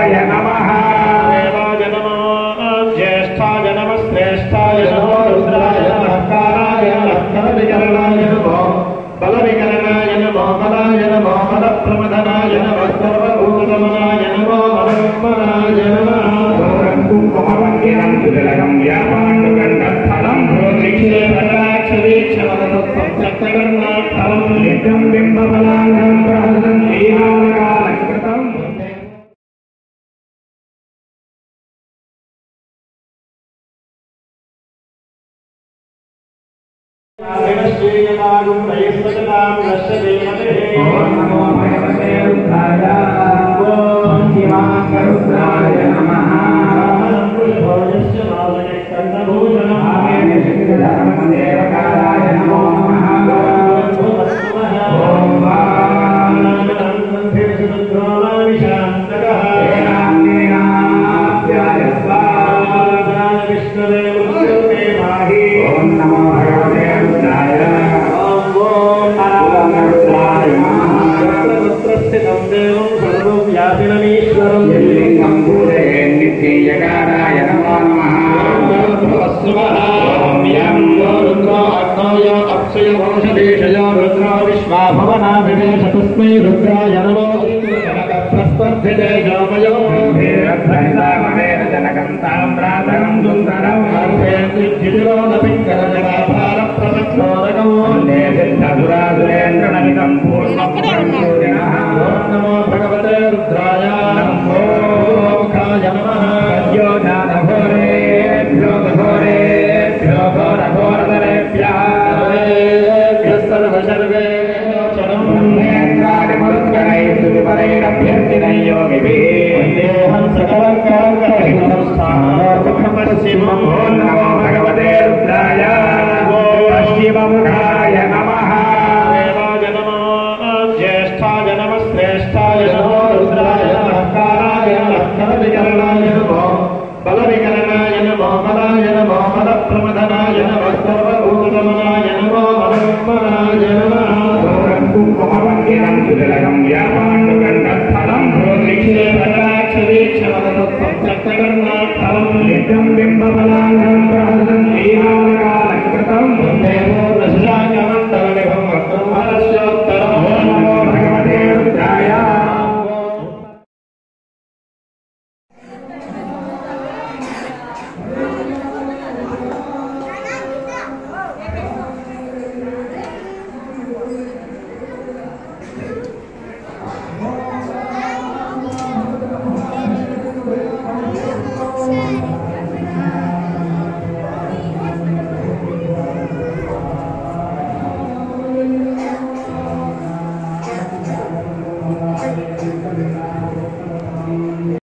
దేవముఖాయ నమః దేవాయ నమో జ్యేష్ఠాయ నమ శ్రేష్ఠాయ నమో రుద్రాయ నమస్కారాయ లక్షణ వికరణాయ నమో బల వికరణాయ నమో బలాయ నమో బల ప్రమదనాయ నమో సర్వభూతమనాయ నమో మనోన్మనాయ నమః ఘోరం కుంకుమవంగినం సుజలగం వ్యాపాండుగంధస్థలం ఫలం నిత్యం బింబబలాంగం ప్రహసం శ్రీనామకాలంకృతం ఓం నమో భగవతే రుద్రాయ ఓం శివాంగరుద్రాయ నమః దేవకారాయ నమో నమః ఓం ఓం నమో భగవతే రుద్రాయ వ్యాపినమీశ్వరం యల్లింగం పూజయే నిత్యయకారాయ నమో నమః తస్మై రుద్రాయ నమో ప్రస్పర్ధితే జామయో జనకం తామ్రాధరం సుందరం సిద్ధసురాసురేంద్రనమితం పూర్ణం నమో భగవతే రుద్రాయ నమో ముఖాయ నమః ఘోరేభ్యో ఘోరేభ్యో ఘోరఘోరతరేభ్యः సర్వసర్వే దేహం సకలం కరం ఓం నమో భగవతే రుద్రాయ పశ్చిమముఖాయ నమః దేవాయ నమో జ్యేష్ఠాయ నమ శ్రేష్ఠాయ నమో రుద్రాయ నమస్కారాయ లక్షణ వికరణాయ నమో బల వికరణాయ నమో బలాయ నమో బల ప్రమదనాయ నమో సర్వభూతమనాయ నమో మనోన్మనాయ నమః ఘోరం కుంకుమవంగినం సుజలగం వ్యాపాండుగంధస్థలం ఫలం నిత్యం బింబబలాంగం ప్రహసం శ్రీనామకాలంకృతం దేవో రసాయనంతర నిభం బ్రహ్మరస్య